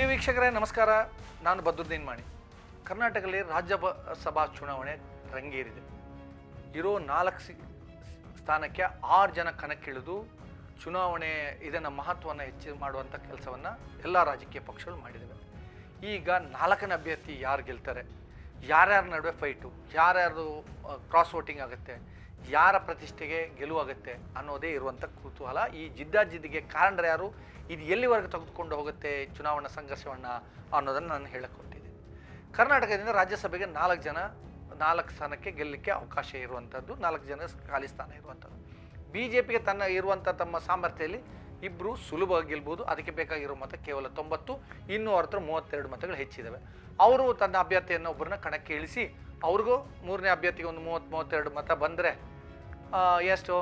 ವೀಕ್ಷಕರೇ ನಮಸ್ಕಾರ ನಾನು ಬದ್ರುದ್ದೀನ್ ಮಾಣಿ ಕರ್ನಾಟಕದಲ್ಲಿ ರಾಜ್ಯಸಭಾ ಚುನಾವಣೆ ರಂಗೇರಿದೆ ಇರೋ ನಾಲ್ಕು ಸಿ ಸ್ಥಾನಕ್ಕೆ ಆರು ಜನ ಕಣಕ್ಕಿಳಿದು ಚುನಾವಣೆ ಇದನ್ನು ಮಹತ್ವವನ್ನು ಹೆಚ್ಚು ಮಾಡುವಂಥ ಕೆಲಸವನ್ನು ಎಲ್ಲ ರಾಜಕೀಯ ಪಕ್ಷಗಳು ಮಾಡಿದ್ದಾವೆ ಈಗ ನಾಲ್ಕನೇ ಅಭ್ಯರ್ಥಿ ಯಾರು ಗೆಲ್ತಾರೆ ಯಾರ್ಯಾರ ನಡುವೆ ಫೈಟು ಯಾರ್ಯಾರು ಕ್ರಾಸ್ ವೋಟಿಂಗ್ ಆಗುತ್ತೆ ಯಾರ ಪ್ರತಿಷ್ಠೆಗೆ ಗೆಲುವಾಗುತ್ತೆ ಅನ್ನೋದೇ ಇರುವಂಥ ಕುತೂಹಲ ಈ ಜಿದ್ದಾಜಿದ್ದಿಗೆ ಕಾರಣರು ಯಾರು ಇದು ಎಲ್ಲಿವರೆಗೆ ತೆಗೆದುಕೊಂಡು ಹೋಗುತ್ತೆ ಚುನಾವಣಾ ಸಂಘರ್ಷವನ್ನು ಅನ್ನೋದನ್ನು ನಾನು ಹೇಳಕ್ಕೆ ಹೊರಟಿದ್ದೆ ಕರ್ನಾಟಕದಿಂದ ರಾಜ್ಯಸಭೆಗೆ ನಾಲ್ಕು ಜನ ನಾಲ್ಕು ಸ್ಥಾನಕ್ಕೆ ಗೆಲ್ಲಲಿಕ್ಕೆ ಅವಕಾಶ ಇರುವಂಥದ್ದು ನಾಲ್ಕು ಜನ ಖಾಲಿ ಸ್ಥಾನ ಇರುವಂಥದ್ದು ಬಿ ಜೆ ಪಿಗೆ ತನ್ನ ಇರುವಂಥ ತಮ್ಮ ಸಾಮರ್ಥ್ಯದಲ್ಲಿ ಇಬ್ಬರು ಸುಲಭವಾಗಿ ಗೆಲ್ಬೋದು ಅದಕ್ಕೆ ಬೇಕಾಗಿರೋ ಮತ ಕೇವಲ ತೊಂಬತ್ತು ಇನ್ನೂ ಅವ್ರ ಹತ್ರ ಮೂವತ್ತೆರಡು ಮತಗಳು ಹೆಚ್ಚಿದ್ದಾವೆ ಅವರು ತನ್ನ ಅಭ್ಯರ್ಥಿಯನ್ನು ಒಬ್ಬರನ್ನ ಕಣಕ್ಕೆ ಇಳಿಸಿ ಅವ್ರಿಗೂ ಮೂರನೇ ಅಭ್ಯರ್ಥಿಗೆ ಒಂದು ಮೂವತ್ತು ಮೂವತ್ತೆರಡು ಮತ ಬಂದರೆ ಎಷ್ಟು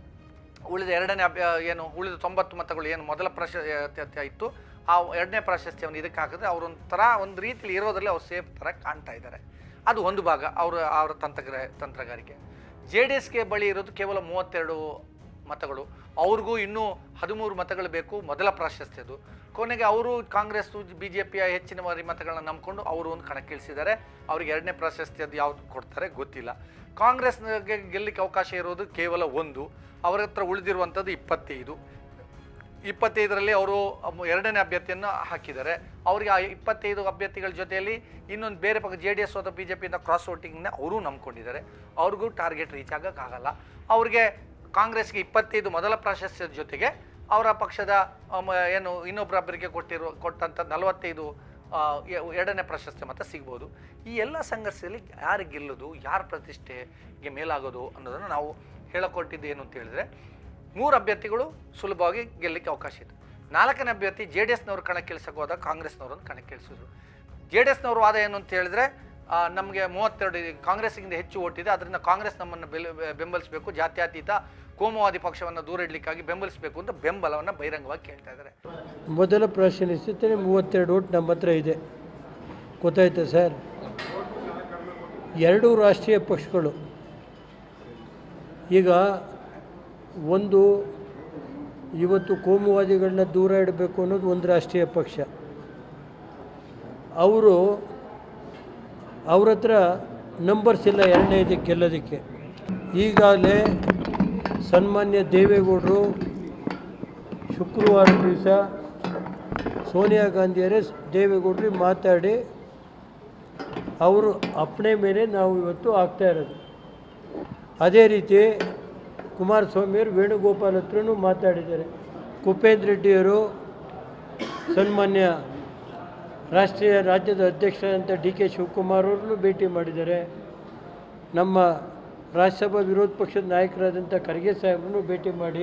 ಉಳಿದ ಎರಡನೇ ಅಭ್ಯ ಏನು ಉಳಿದ ತೊಂಬತ್ತು ಮತಗಳು ಏನು ಮೊದಲ ಪ್ರಾಶಸ್ತ್ಯ ಇತ್ತು ಆ ಎರಡನೇ ಪ್ರಾಶಸ್ತ್ಯವನ್ನು ಇದಕ್ಕೆ ಹಾಕಿದ್ರೆ ಅವರೊಂಥರ ಒಂದು ರೀತಿಯಲ್ಲಿ ಇರೋದ್ರಲ್ಲಿ ಅವ್ರು ಸೇಫ್ ಥರ ಕಾಣ್ತಾ ಇದ್ದಾರೆ ಅದು ಒಂದು ಭಾಗ ಅವರ ಅವರ ತಂತ್ರಗ್ರ ತಂತ್ರಗಾರಿಕೆ ಜೆ ಡಿ ಎಸ್ಗೆ ಬಳಿ ಇರೋದು ಕೇವಲ ಮೂವತ್ತೆರಡು ಮತಗಳು ಅವ್ರಿಗೂ ಇನ್ನೂ ಹದಿಮೂರು ಮತಗಳು ಬೇಕು ಮೊದಲ ಪ್ರಾಶಸ್ತ್ಯದು ಕೊನೆಗೆ ಅವರು ಕಾಂಗ್ರೆಸ್ ಬಿ ಜೆ ಪಿಯ ಹೆಚ್ಚಿನ ಬಾರಿ ಮತಗಳನ್ನ ನಂಬಿಕೊಂಡು ಅವರು ಒಂದು ಕಣಕ್ಕಿಳಿಸಿದ್ದಾರೆ ಅವ್ರಿಗೆ ಎರಡನೇ ಪ್ರಾಶಸ್ತ್ಯದ್ದು ಯಾವ್ದು ಕೊಡ್ತಾರೆ ಗೊತ್ತಿಲ್ಲ ಕಾಂಗ್ರೆಸ್ಗೆ ಗೆಲ್ಲಕ್ಕೆ ಅವಕಾಶ ಇರೋದು ಕೇವಲ ಒಂದು ಅವರ ಹತ್ರ ಉಳಿದಿರುವಂಥದ್ದು ಇಪ್ಪತ್ತೈದು ಇಪ್ಪತ್ತೈದರಲ್ಲಿ ಅವರು ಎರಡನೇ ಅಭ್ಯರ್ಥಿಯನ್ನು ಹಾಕಿದ್ದಾರೆ ಅವರಿಗೆ ಆ ಇಪ್ಪತ್ತೈದು ಅಭ್ಯರ್ಥಿಗಳ ಜೊತೆಯಲ್ಲಿ ಇನ್ನೊಂದು ಬೇರೆ ಪಕ್ಕ ಜೆ ಡಿ ಎಸ್ ಅಥವಾ ಬಿ ಜೆ ಪಿಯಿಂದ ಕ್ರಾಸ್ ವೋಟಿಂಗ್ನ ಅವರೂ ನಂಬ್ಕೊಂಡಿದ್ದಾರೆ ಅವ್ರಿಗೂ ಟಾರ್ಗೆಟ್ ರೀಚ್ ಆಗೋಕ್ಕಾಗಲ್ಲ ಅವ್ರಿಗೆ ಕಾಂಗ್ರೆಸ್ಗೆ ಇಪ್ಪತ್ತೈದು ಮೊದಲ ಪ್ರಾಶಸ್ತ್ಯದ ಜೊತೆಗೆ ಅವರ ಪಕ್ಷದ ಅಮ್, ಏನು ಇನ್ನೊಬ್ಬರೊಬ್ಬರಿಗೆ ಕೊಟ್ಟಿರೋ ಕೊಟ್ಟಂಥ ನಲವತ್ತೈದು ಆ, ಎ- ಎರಡನೇ ಪ್ರಶಸ್ತಿ ಮತ ಸಿಗ್ಬೋದು ಈ ಎಲ್ಲ ಸಂಘರ್ಷದಲ್ಲಿ ಯಾರು ಗೆಲ್ಲೋದು ಯಾರ ಪ್ರತಿಷ್ಠೆಗೆ ಮೇಲಾಗೋದು ಅನ್ನೋದನ್ನು ನಾವು ಹೇಳಕೊಟ್ಟಿದ್ದು ಏನು ಅಂತ ಹೇಳಿದ್ರೆ ಮೂರು ಅಭ್ಯರ್ಥಿಗಳು ಸುಲಭವಾಗಿ ಗೆಲ್ಲಕ್ಕೆ ಅವಕಾಶ ಇದೆ ನಾಲ್ಕನೇ ಅಭ್ಯರ್ಥಿ ಜೆ ಡಿ ಎಸ್ನವ್ರು ಕಣಕ್ಕಿಳಿಸಕ್ಕೆ ಹೋದಾಗ ಕಾಂಗ್ರೆಸ್ನವ್ರನ್ನು ಕಣಕ್ಕಿಳಿಸಿದ್ರು ಜೆ ಡಿ ಎಸ್ನವ್ರ ವಾದ ಏನು ಅಂತ ಹೇಳಿದ್ರೆ ನಮಗೆ ಮೂವತ್ತೆರಡು ಕಾಂಗ್ರೆಸ್ಗಿಂತ ಹೆಚ್ಚು ಓಟಿದೆ ಅದರಿಂದ ಕಾಂಗ್ರೆಸ್ ನಮ್ಮನ್ನು ಬೆಲ್ ಬೆಂಬಲಿಸಬೇಕು ಜಾತ್ಯತೀತ ಕೋಮುವಾದಿ ಪಕ್ಷವನ್ನು ದೂರ ಇಡಲಿಕ್ಕಾಗಿ ಬೆಂಬಲಿಸಬೇಕು ಅಂತ ಬೆಂಬಲವನ್ನು ಬಹಿರಂಗವಾಗಿ ಕೇಳ್ತಾ ಇದ್ದಾರೆ ಮೊದಲ ಪ್ರಾಶಸ್ತ್ಯತೆ ಮೂವತ್ತೆರಡು ಓಟ್ ನಮ್ಮ ಹತ್ರ ಇದೆ ಗೊತ್ತಾಯ್ತಾ ಸರ್ ಎರಡೂ ರಾಷ್ಟ್ರೀಯ ಪಕ್ಷಗಳು ಈಗ ಒಂದು ಇವತ್ತು ಕೋಮುವಾದಿಗಳನ್ನ ದೂರ ಇಡಬೇಕು ಅನ್ನೋದು ಒಂದು ರಾಷ್ಟ್ರೀಯ ಪಕ್ಷ ಅವರು ಅವ್ರ ಹತ್ರ ನಂಬರ್ಸ್ ಇಲ್ಲ ಎರಡನೇ ಇದಕ್ಕೆ ಗೆಲ್ಲೋದಕ್ಕೆ ಈಗಾಗಲೇ ಸನ್ಮಾನ್ಯ ದೇವೇಗೌಡರು ಶುಕ್ರವಾರ ದಿವಸ ಸೋನಿಯಾ ಗಾಂಧಿಯವರೇ ದೇವೇಗೌಡರಿಗೆ ಮಾತಾಡಿ ಅವರು ಅಪ್ಪಣೆ ಮೇಲೆ ನಾವು ಇವತ್ತು ಆಗ್ತಾ ಇರೋದು ಅದೇ ರೀತಿ ಕುಮಾರಸ್ವಾಮಿಯವರು ವೇಣುಗೋಪಾಲ್ ಹತ್ರನೂ ಮಾತಾಡಿದ್ದಾರೆ ಕುಪೇಂದ್ರ ರೆಡ್ಡಿಯವರು ಸನ್ಮಾನ್ಯ ರಾಷ್ಟ್ರೀಯ ರಾಜ್ಯದ ಅಧ್ಯಕ್ಷರಾದಂಥ ಡಿ ಕೆ ಶಿವಕುಮಾರ್ ಅವ್ರನ್ನೂ ಭೇಟಿ ಮಾಡಿದ್ದಾರೆ ನಮ್ಮ ರಾಜ್ಯಸಭಾ ವಿರೋಧ ಪಕ್ಷದ ನಾಯಕರಾದಂಥ ಖರ್ಗೆ ಸಾಹೇಬ್ರನ್ನೂ ಭೇಟಿ ಮಾಡಿ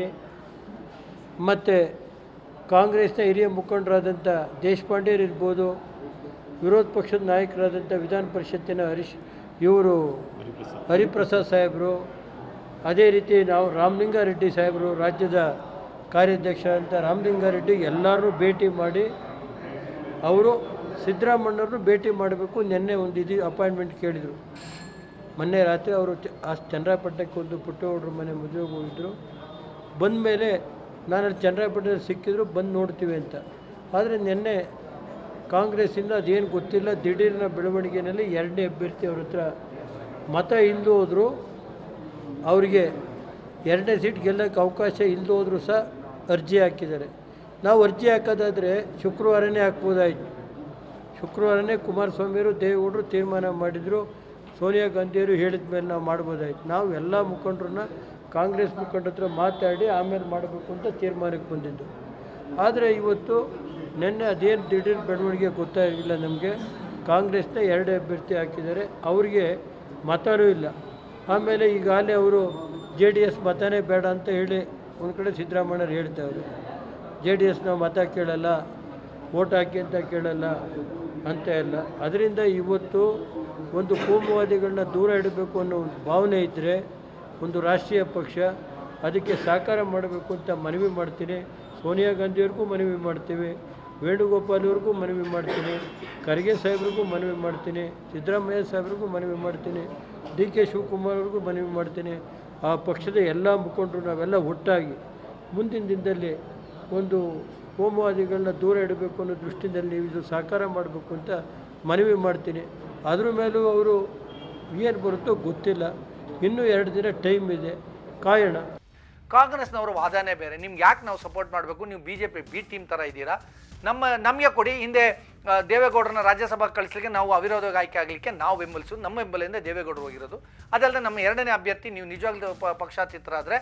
ಮತ್ತು ಕಾಂಗ್ರೆಸ್ನ ಹಿರಿಯ ಮುಖಂಡರಾದಂಥ ದೇಶಪಾಂಡೆಯರ್ ಇರ್ಬೋದು ವಿರೋಧ ಪಕ್ಷದ ನಾಯಕರಾದಂಥ ವಿಧಾನ ಪರಿಷತ್ತಿನ ಹರೀಶ್ ಇವರು ಹರಿಪ್ರಸಾದ್ ಸಾಹೇಬರು ಅದೇ ರೀತಿ ನಾವು ರಾಮಲಿಂಗಾರೆಡ್ಡಿ ಸಾಹೇಬರು ರಾಜ್ಯದ ಕಾರ್ಯಾಧ್ಯಕ್ಷ ಅಂತ ರಾಮಲಿಂಗಾರೆಡ್ಡಿ ಎಲ್ಲರೂ ಭೇಟಿ ಮಾಡಿ ಅವರು ಸಿದ್ದರಾಮಣ್ಣವ್ರನ್ನು ಭೇಟಿ ಮಾಡಬೇಕು ನಿನ್ನೆ ಒಂದು ಇದು ಅಪಾಯಿಂಟ್ಮೆಂಟ್ ಕೇಳಿದರು ಮೊನ್ನೆ ರಾತ್ರಿ ಅವರು ಚ- ಆ ಚನ್ನರಾಯಪಟ್ಟಣಕ್ಕೆ ಒಂದು ಪುಟ್ಟಗೌಡ್ರ ಮನೆ ಮದುವೆಗೆ ಹೋಗಿದ್ದರು ಬಂದ ಮೇಲೆ ನಾನು ಅಲ್ಲಿ ಚನ್ನರಾಯಪಟ್ಟಣದಲ್ಲಿ ಸಿಕ್ಕಿದ್ರು ಬಂದು ನೋಡ್ತೀವಿ ಅಂತ ಆದರೆ ನಿನ್ನೆ ಕಾಂಗ್ರೆಸ್ಸಿಂದ ಅದೇನು ಗೊತ್ತಿಲ್ಲ ದಿಢೀರ್ನ ಬೆಳವಣಿಗೆಯಲ್ಲಿ ಎರಡನೇ ಅಭ್ಯರ್ಥಿ ಅವ್ರ ಹತ್ರ ಮತ ಇಲ್ಲದು ಹೋದರು ಅವರಿಗೆ ಎರಡನೇ ಸೀಟ್ ಗೆಲ್ಲಕ್ಕೆ ಅವಕಾಶ ಇಲ್ಲದೆ ಹೋದರೂ ಸಹ ಅರ್ಜಿ ಹಾಕಿದ್ದಾರೆ ನಾವು ಅರ್ಜಿ ಹಾಕೋದಾದರೆ ಶುಕ್ರವಾರನೇ ಹಾಕ್ಬೋದಾಯಿತು ಶುಕ್ರವಾರನೇ ಕುಮಾರಸ್ವಾಮಿಯವರು ದೇವೇಗೌಡರು ತೀರ್ಮಾನ ಮಾಡಿದರು ಸೋನಿಯಾ ಗಾಂಧಿಯವರು ಹೇಳಿದ ಮೇಲೆ ನಾವು ಮಾಡ್ಬೋದಾಯ್ತು ನಾವು ಎಲ್ಲ ಮುಖಂಡರನ್ನ ಕಾಂಗ್ರೆಸ್ ಮುಖಂಡರ ಹತ್ರ ಮಾತಾಡಿ ಆಮೇಲೆ ಮಾಡಬೇಕು ಅಂತ ತೀರ್ಮಾನಕ್ಕೆ ಬಂದಿದ್ದು ಆದರೆ ಇವತ್ತು ನಿನ್ನೆ ಅದೇನು ದಿಢೀರ್ ಬೆಳವಣಿಗೆ ಗೊತ್ತಾಗಿಲ್ಲ ನಮಗೆ ಕಾಂಗ್ರೆಸ್ನ ಎರಡೇ ಅಭ್ಯರ್ಥಿ ಹಾಕಿದ್ದಾರೆ ಅವರಿಗೆ ಮತನೂ ಇಲ್ಲ ಆಮೇಲೆ ಈಗಾಗಲೇ ಅವರು ಜೆ ಡಿ ಎಸ್ ಮತನೇ ಬೇಡ ಅಂತ ಹೇಳಿ ಒಂದು ಕಡೆ ಸಿದ್ದರಾಮಯ್ಯರು ಹೇಳ್ತಾವ್ರೆ ಜೆ ಡಿ ಎಸ್ನ ಮತ ಕೇಳಲ್ಲ ಓಟ್ ಹಾಕಿ ಅಂತ ಕೇಳಲ್ಲ ಅಂತ ಎಲ್ಲ ಅದರಿಂದ ಇವತ್ತು ಒಂದು ಕೋಮುವಾದಿಗಳನ್ನ ದೂರ ಇಡಬೇಕು ಅನ್ನೋ ಒಂದು ಭಾವನೆ ಇದ್ದರೆ ಒಂದು ರಾಷ್ಟ್ರೀಯ ಪಕ್ಷ ಅದಕ್ಕೆ ಸಹಕಾರ ಮಾಡಬೇಕು ಅಂತ ಮನವಿ ಮಾಡ್ತೀನಿ ಸೋನಿಯಾ ಗಾಂಧಿಯವ್ರಿಗೂ ಮನವಿ ಮಾಡ್ತೀವಿ ವೇಣುಗೋಪಾಲ್ ಅವ್ರಿಗೂ ಮನವಿ ಮಾಡ್ತೀನಿ ಖರ್ಗೆ ಸಾಹೇಬ್ರಿಗೂ ಮನವಿ ಮಾಡ್ತೀನಿ ಸಿದ್ದರಾಮಯ್ಯ ಸಾಹೇಬ್ರಿಗೂ ಮನವಿ ಮಾಡ್ತೀನಿ ಡಿ ಕೆ ಶಿವಕುಮಾರ್ ಅವ್ರಿಗೂ ಮನವಿ ಮಾಡ್ತೀನಿ ಆ ಪಕ್ಷದ ಎಲ್ಲ ಮುಖಂಡರು ನಾವೆಲ್ಲ ಒಟ್ಟಾಗಿ ಮುಂದಿನ ದಿನದಲ್ಲಿ ಒಂದು ಕೋಮುವಾದಿಗಳನ್ನ ದೂರ ಇಡಬೇಕು ಅನ್ನೋ ದೃಷ್ಟಿಯಲ್ಲಿ ನೀವು ಇದು ಸಹಕಾರ ಮಾಡಬೇಕು ಅಂತ ಮನವಿ ಮಾಡ್ತೀನಿ ಅದ್ರ ಮೇಲೂ ಅವರು ಏನು ಬರುತ್ತೋ ಗೊತ್ತಿಲ್ಲ ಇನ್ನೂ ಎರಡು ದಿನ ಟೈಮ್ ಇದೆ ಕಾಯೋಣ ಕಾಂಗ್ರೆಸ್ನವರ ವಾದನೇ ಬೇರೆ ನಿಮ್ಗೆ ಯಾಕೆ ನಾವು ಸಪೋರ್ಟ್ ಮಾಡಬೇಕು ನೀವು B J P B team ಥರ ಇದ್ದೀರಾ ನಮ್ಮ ನಮಗೆ ಕೊಡಿ ಹಿಂದೆ ಆ, ದೇವೇಗೌಡರನ್ನ ರಾಜ್ಯಸಭಾ ಕಳಿಸ್ಲಿಕ್ಕೆ ನಾವು ಅವಿರೋಧ ಆಯ್ಕೆ ಆಗಲಿಕ್ಕೆ ನಾವು ಬೆಂಬಲಿಸೋದು ನಮ್ಮ ಬೆಂಬಲದಿಂದ ದೇವೇಗೌಡರು ಹೋಗಿರೋದು ಅದಲ್ಲದೆ ನಮ್ಮ ಎರಡನೇ ಅಭ್ಯರ್ಥಿ ನೀವು ನಿಜವಾಗ್ಲೂ ಪ ಪಕ್ಷಾತೀತರಾದರೆ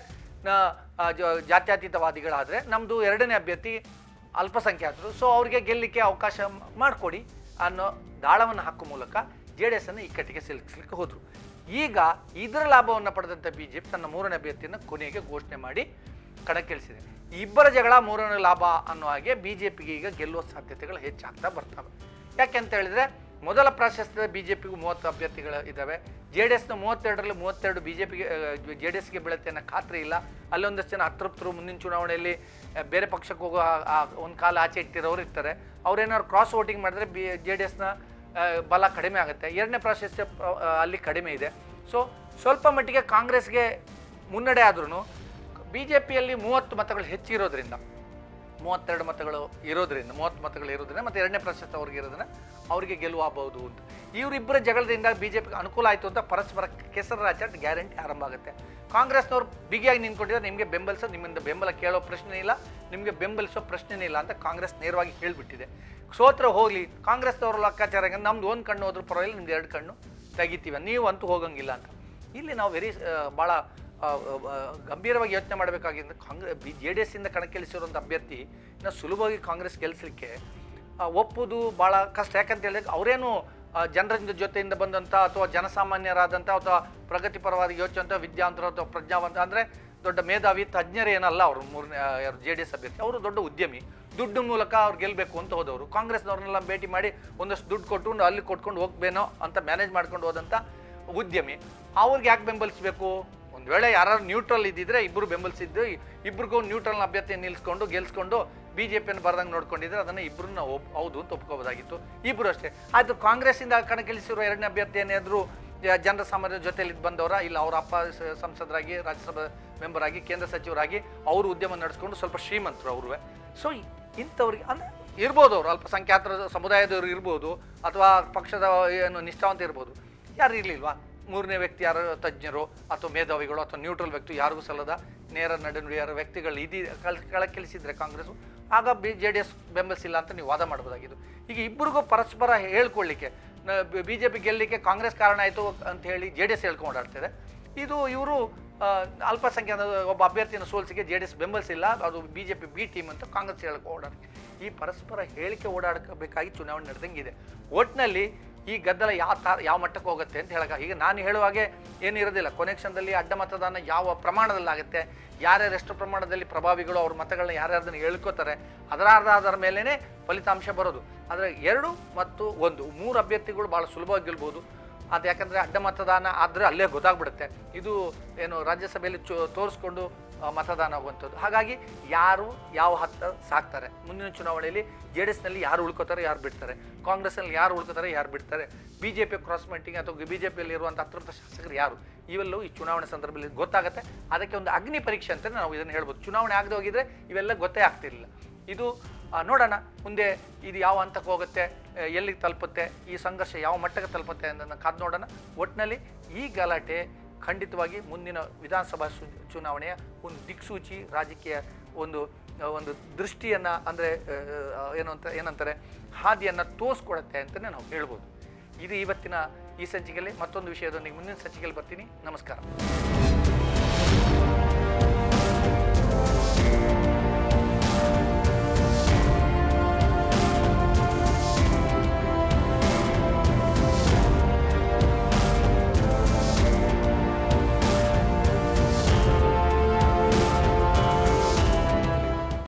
ಜಾತ್ಯತೀತವಾದಿಗಳಾದರೆ ನಮ್ಮದು ಎರಡನೇ ಅಭ್ಯರ್ಥಿ ಅಲ್ಪಸಂಖ್ಯಾತರು ಸೊ ಅವರಿಗೆ ಗೆಲ್ಲಲಿಕ್ಕೆ ಅವಕಾಶ ಮಾಡಿಕೊಡಿ ಅನ್ನೋ ದಾಳವನ್ನು ಹಾಕೋ ಮೂಲಕ ಜೆ ಡಿ ಎಸ್ ಅನ್ನು ಇಕ್ಕಟ್ಟಿಗೆ ಸಿಲುಕಿಸ್ಲಿಕ್ಕೆ ಹೋದರು ಈಗ ಇದರ ಲಾಭವನ್ನು ಪಡೆದಂಥ ಬಿ ಜೆ ಪಿ ತನ್ನ ಮೂರನೇ ಅಭ್ಯರ್ಥಿಯನ್ನು ಕೊನೆಗೆ ಘೋಷಣೆ ಮಾಡಿ ಕಣಕ್ಕಿಳಿಸಿದೆ ಈ ಇಬ್ಬರ ಜಗಳ ಮೂರನೇ ಲಾಭ ಅನ್ನೋ ಹಾಗೆ ಬಿ ಜೆ ಪಿಗೆ ಈಗ ಗೆಲ್ಲುವ ಸಾಧ್ಯತೆಗಳು ಹೆಚ್ಚಾಗ್ತಾ ಬರ್ತವೆ ಯಾಕೆ ಅಂತ ಹೇಳಿದ್ರೆ ಮೊದಲ ಪ್ರಾಶಸ್ತ್ಯದ ಬಿ ಜೆ ಪಿಗೂ ಮೂವತ್ತು ಅಭ್ಯರ್ಥಿಗಳು ಇದ್ದಾವೆ ಜೆ ಡಿ ಎಸ್ನ ಮೂವತ್ತೆರಡರಲ್ಲಿ ಮೂವತ್ತೆರಡು ಬಿ ಜೆ ಪಿಗೆ ಜೆ ಡಿ ಎಸ್ಗೆ ಬೀಳುತ್ತೆ ಅನ್ನೋ ಖಾತ್ರಿ ಇಲ್ಲ ಅಲ್ಲೊಂದಷ್ಟು ಜನ ಅತೃಪ್ತರು ಮುಂದಿನ ಚುನಾವಣೆಯಲ್ಲಿ ಆ, ಬೇರೆ ಪಕ್ಷಕ್ಕೆ ಹೋಗೋ ಒಂದು ಕಾಲ ಆಚೆ ಇಟ್ಟಿರೋರು ಇರ್ತಾರೆ ಅವ್ರೇನಾದ್ರು ಕ್ರಾಸ್ ವೋಟಿಂಗ್ ಮಾಡಿದ್ರೆ ಬಿ ಜೆ ಡಿ ಎಸ್ನ ಬಲ ಕಡಿಮೆ ಆಗುತ್ತೆ ಎರಡನೇ ಪ್ರಾಶಸ್ತ್ಯ ಆ, ಅಲ್ಲಿ ಕಡಿಮೆ ಇದೆ ಸೊ ಸ್ವಲ್ಪ ಮಟ್ಟಿಗೆ ಕಾಂಗ್ರೆಸ್ಗೆ ಮುನ್ನಡೆ ಆದ್ರೂ ಬಿ ಜೆ ಪಿಯಲ್ಲಿ ಮೂವತ್ತು ಮತಗಳು ಹೆಚ್ಚಿರೋದ್ರಿಂದ ಮೂವತ್ತೆರಡು ಮತಗಳು ಇರೋದ್ರಿಂದ ಮೂವತ್ತು ಮತಗಳು ಇರೋದ್ರಿಂದ ಮತ್ತು ಎರಡನೇ ಪ್ರಶಸ್ತಿ ಅವ್ರಿಗೆ ಇರೋದ್ರಿಂದ ಅವರಿಗೆ ಗೆಲುವಾಗಬಹುದು ಅಂತ ಇವರಿಬ್ಬರ ಜಗಳದಿಂದ ಬಿ ಜೆ ಪಿಗೆ ಅನುಕೂಲ ಆಯಿತು ಅಂತ ಪರಸ್ಪರ ಕೆಸರು ರಾಜ ಗ್ಯಾರಂಟಿ ಆರಂಭ ಆಗುತ್ತೆ ಕಾಂಗ್ರೆಸ್ನವ್ರು ಬಿಗಿಯಾಗಿ ನಿಂತ್ಕೊಂಡಿದ್ರೆ ನಿಮಗೆ ಬೆಂಬಲಿಸೋ ನಿಮ್ಮಿಂದ ಬೆಂಬಲ ಕೇಳೋ ಪ್ರಶ್ನೆ ಇಲ್ಲ ನಿಮಗೆ ಬೆಂಬಲಿಸೋ ಪ್ರಶ್ನೆನೇ ಇಲ್ಲ ಅಂತ ಕಾಂಗ್ರೆಸ್ ನೇರವಾಗಿ ಹೇಳಿಬಿಟ್ಟಿದೆ ಸೋತ್ರ ಹೋಗಲಿ ಕಾಂಗ್ರೆಸ್ನವ್ರ ಲೆಕ್ಕಾಚಾರ ಹೆಂಗೆ ನಮ್ದು ಒಂದು ಕಣ್ಣು ಹೋದ್ರೂ ಪರವಾಗಿಲ್ಲ ನಿಮ್ದು ಎರಡು ಕಣ್ಣು ತೆಗಿತೀವಿ ನೀವು ಅಂತೂ ಹೋಗಂಗಿಲ್ಲ ಅಂತ ಇಲ್ಲಿ ನಾವು ವೆರಿ ಭಾಳ ಆ, ಆ, ಗಂಭೀರವಾಗಿ ಯೋಚನೆ ಮಾಡಬೇಕಾಗಿದ್ದು ಕಾಂಗ್ರೆಸ್ ಬಿ ಜೆ ಡಿ ಎಸ್ಸಿಂದ ಕಣಕ್ಕಿಳಿಸಿರುವಂಥ ಅಭ್ಯರ್ಥಿ ಇನ್ನು ಸುಲಭವಾಗಿ ಕಾಂಗ್ರೆಸ್ ಗೆಲ್ಲಿಸಲಿಕ್ಕೆ ಒಪ್ಪುದು ಭಾಳ ಕಷ್ಟ ಯಾಕಂತ ಹೇಳಿದ್ರೆ ಅವರೇನು ಜನರ ಜೊತೆಯಿಂದ ಬಂದಂಥ ಅಥವಾ ಜನಸಾಮಾನ್ಯರಾದಂಥ ಅಥವಾ ಪ್ರಗತಿಪರವಾದ ಯೋಚಿಸುವಂಥ ವಿದ್ಯಾವಂತರು ಅಥವಾ ಪ್ರಜ್ಞಾವಂತ ಅಂದರೆ ದೊಡ್ಡ ಮೇಧಾವಿ ತಜ್ಞರೇನಲ್ಲ ಅವರು ಮೂರನೇ ಯಾರು ಜೆ ಡಿ ಎಸ್ ಅಭ್ಯರ್ಥಿ ಅವರು ದೊಡ್ಡ ಉದ್ಯಮಿ ದುಡ್ಡು ಮೂಲಕ ಅವ್ರು ಗೆಲ್ಲಬೇಕು ಅಂತ ಹೋದವರು ಕಾಂಗ್ರೆಸ್ನವ್ರನ್ನೆಲ್ಲ ಭೇಟಿ ಮಾಡಿ ಒಂದಷ್ಟು ದುಡ್ಡು ಕೊಟ್ಕೊಂಡು ಅಲ್ಲಿ ಕೊಟ್ಕೊಂಡು ಹೋಗ್ಬೇನೋ ಅಂತ ಮ್ಯಾನೇಜ್ ಮಾಡ್ಕೊಂಡು ಹೋದಂಥ ಉದ್ಯಮಿ ಅವ್ರಿಗೆ ಯಾಕೆ ಬೆಂಬಲಿಸಬೇಕು ಒಂದು ವೇಳೆ ಯಾರು ನ್ಯೂಟ್ರಲ್ ಇದ್ದಿದ್ರೆ ಇಬ್ಬರು ಬೆಂಬಲಿಸಿದ್ದು ಇಬ್ರಿಗೂ ನ್ಯೂಟ್ರಲ್ನ ಅಭ್ಯರ್ಥಿ ನಿಲ್ಲಿಸ್ಕೊಂಡು ಗೆಲ್ಸ್ಕೊಂಡು ಬಿ ಜೆ ಪಿಯನ್ನು ಬರ್ದಂಗೆ ನೋಡ್ಕೊಂಡಿದ್ರೆ ಅದನ್ನು ಇಬ್ಬರನ್ನ ಒಪ್ ಹೌದು ಅಂತ ಒಪ್ಕೋಬೋದಾಗಿತ್ತು ಇಬ್ಬರು ಅಷ್ಟೇ ಆಯಿತು ಕಾಂಗ್ರೆಸ್ಸಿಂದ ಕಣಕ್ಕಿಳಿಸಿರುವ ಎರಡನೇ ಅಭ್ಯರ್ಥಿ ಏನಾದರೂ ಜನರ ಸಾಮಾನ್ಯರ ಜೊತೆಲಿ ಇದ್ದು ಬಂದವರ ಇಲ್ಲ ಅವ್ರ ಅಪ್ಪ ಸ- ಸಂಸದರಾಗಿ ರಾಜ್ಯಸಭಾ ಮೆಂಬರ್ ಆಗಿ ಕೇಂದ್ರ ಸಚಿವರಾಗಿ ಅವರು ಉದ್ಯಮ ನಡೆಸ್ಕೊಂಡು ಸ್ವಲ್ಪ ಶ್ರೀಮಂತರು ಅವ್ರುವೆ ಸೊ ಇಂಥವ್ರಿಗೆ ಅಂದರೆ ಇರ್ಬೋದು ಅವರು ಅಲ್ಪಸಂಖ್ಯಾತರ ಸಮುದಾಯದವರು ಇರ್ಬೋದು ಅಥವಾ ಪಕ್ಷದ ಏನು ನಿಷ್ಠಾವಂತ ಇರ್ಬೋದು ಯಾರು ಇರಲಿಲ್ವಾ ಮೂರನೇ ವ್ಯಕ್ತಿ ಯಾರು ತಜ್ಞರು ಅಥವಾ ಮೇಧಾವಿಗಳು ಅಥವಾ ನ್ಯೂಟ್ರಲ್ ವ್ಯಕ್ತಿ ಯಾರಿಗೂ ಸಲ್ಲದ ನೇರ ನಡುನುಡಿಯಾರ ವ್ಯಕ್ತಿಗಳು ಇದಿ ಕಲ್ ಕೆಳಕ್ಕಿಳಿಸಿದ್ರೆ ಕಾಂಗ್ರೆಸ್ಸು ಆಗ ಬಿ ಜೆ ಡಿ ಎಸ್ ಬೆಂಬಲಿಸಿಲ್ಲ ಅಂತ ನೀವು ವಾದ ಮಾಡ್ಬೋದಾಗಿದ್ದು ಈಗ ಇಬ್ಬರಿಗೂ ಪರಸ್ಪರ ಹೇಳ್ಕೊಳ್ಳಿಕ್ಕೆ ಬಿ ಜೆ ಪಿ ಗೆಲ್ಲಲಿಕ್ಕೆ ಕಾಂಗ್ರೆಸ್ ಕಾರಣ ಆಯಿತು ಅಂತ ಹೇಳಿ ಜೆ ಡಿ ಎಸ್ ಹೇಳ್ಕೊಂಡಾಡ್ತಿದೆ ಇದು ಇವರು ಅಲ್ಪಸಂಖ್ಯಾತ ಒಬ್ಬ ಅಭ್ಯರ್ಥಿಯನ್ನು ಸೋಲಿಸಿಗೆ ಜೆ ಡಿ ಎಸ್ ಬೆಂಬಲಿಸಿಲ್ಲ ಅದು B J P B team ಅಂತ ಕಾಂಗ್ರೆಸ್ ಹೇಳಕ್ಕೆ ಓಡಾಡಿ ಈ ಪರಸ್ಪರ ಹೇಳಿಕೆ ಓಡಾಡಬೇಕಾಗಿ ಚುನಾವಣೆ ನಡೆದಂಗಿದೆ ಒಟ್ಟಿನಲ್ಲಿ ಈ ಗದ್ದಲ ಯಾವ ತಾ ಯಾವ ಮಟ್ಟಕ್ಕೆ ಹೋಗುತ್ತೆ ಅಂತ ಹೇಳಕ ಈಗ ನಾನು ಹೇಳುವಾಗೆ ಏನಿರೋದಿಲ್ಲ ಕೊನೆಕ್ಷನ್ದಲ್ಲಿ ಅಡ್ಡ ಮತದಾನ ಯಾವ ಪ್ರಮಾಣದಲ್ಲಿ ಆಗುತ್ತೆ ಯಾರ್ಯಾರು ಎಷ್ಟು ಪ್ರಮಾಣದಲ್ಲಿ ಪ್ರಭಾವಿಗಳು ಅವ್ರ ಮತಗಳನ್ನ ಯಾರ್ಯಾರದನ್ನು ಹೇಳ್ಕೋತಾರೆ ಅದರ ಆಧಾರದ ಮೇಲೇ ಫಲಿತಾಂಶ ಬರೋದು ಆದರೆ ಎರಡು ಮತ್ತು ಒಂದು ಮೂರು ಅಭ್ಯರ್ಥಿಗಳು ಭಾಳ ಸುಲಭವಾಗಿ ಗೆಲ್ಬೋದು ಅದು ಯಾಕಂದರೆ ಅಡ್ಡ ಮತದಾನ ಆದರೆ ಅಲ್ಲೇ ಗೊತ್ತಾಗ್ಬಿಡುತ್ತೆ ಇದು ಏನು ರಾಜ್ಯಸಭೆಯಲ್ಲಿ ಚು ತೋರಿಸ್ಕೊಂಡು ಆ, ಮತದಾನ ಆಗುವಂಥದ್ದು ಹಾಗಾಗಿ ಯಾರು ಯಾವ ಹತ್ತ ಸಾಕ್ತಾರೆ ಮುಂದಿನ ಚುನಾವಣೆಯಲ್ಲಿ ಜೆ ಡಿ ಎಸ್ನಲ್ಲಿ ಯಾರು ಉಳ್ಕೋತಾರೆ ಯಾರು ಬಿಡ್ತಾರೆ ಕಾಂಗ್ರೆಸ್ನಲ್ಲಿ ಯಾರು ಉಳ್ಕೋತಾರೆ ಯಾರು ಬಿಡ್ತಾರೆ B J P cross meeting ಅಥವಾ ಬಿ ಜೆ ಪಿಯಲ್ಲಿ ಇರುವಂಥ ಅತೃಪ್ತ ಶಾಸಕರು ಯಾರು ಇವೆಲ್ಲವೂ ಈ ಚುನಾವಣೆ ಸಂದರ್ಭದಲ್ಲಿ ಗೊತ್ತಾಗುತ್ತೆ ಅದಕ್ಕೆ ಒಂದು ಅಗ್ನಿ ಪರೀಕ್ಷೆ ಅಂತ ನಾವು ಇದನ್ನು ಹೇಳ್ಬೋದು ಚುನಾವಣೆ ಆಗದೆ ಹೋಗಿದ್ರೆ ಇವೆಲ್ಲ ಗೊತ್ತೇ ಆಗ್ತಿರಲಿಲ್ಲ ಇದು ಆ, ನೋಡೋಣ ಮುಂದೆ ಇದು ಯಾವ ಹಂತಕ್ಕೆ ಹೋಗುತ್ತೆ ಆ, ಎಲ್ಲಿಗೆ ತಲುಪುತ್ತೆ ಈ ಸಂಘರ್ಷ ಯಾವ ಮಟ್ಟಕ್ಕೆ ತಲುಪುತ್ತೆ ಅನ್ನೋದನ್ನು ಕಾದು ನೋಡೋಣ ಒಟ್ಟಿನಲ್ಲಿ ಈ ಗಲಾಟೆ ಖಂಡಿತವಾಗಿ ಮುಂದಿನ ವಿಧಾನಸಭಾ ಸು ಚುನಾವಣೆಯ ಒಂದು ದಿಕ್ಸೂಚಿ ರಾಜಕೀಯ ಒಂದು ಆ, ಒಂದು ದೃಷ್ಟಿಯನ್ನು ಅಂದರೆ ಏನು ಅಂತ ಏನಂತಾರೆ ಹಾದಿಯನ್ನು ತೋರಿಸ್ಕೊಡುತ್ತೆ ಅಂತಲೇ ನಾವು ಹೇಳ್ಬೋದು ಇದು ಇವತ್ತಿನ ಈ ಸಂಚಿಕೆಯಲ್ಲಿ ಮತ್ತೊಂದು ವಿಷಯದೊಂದಿಗೆ ಮುಂದಿನ ಸಂಚಿಕೆಯಲ್ಲಿ ಬರ್ತೀನಿ ನಮಸ್ಕಾರ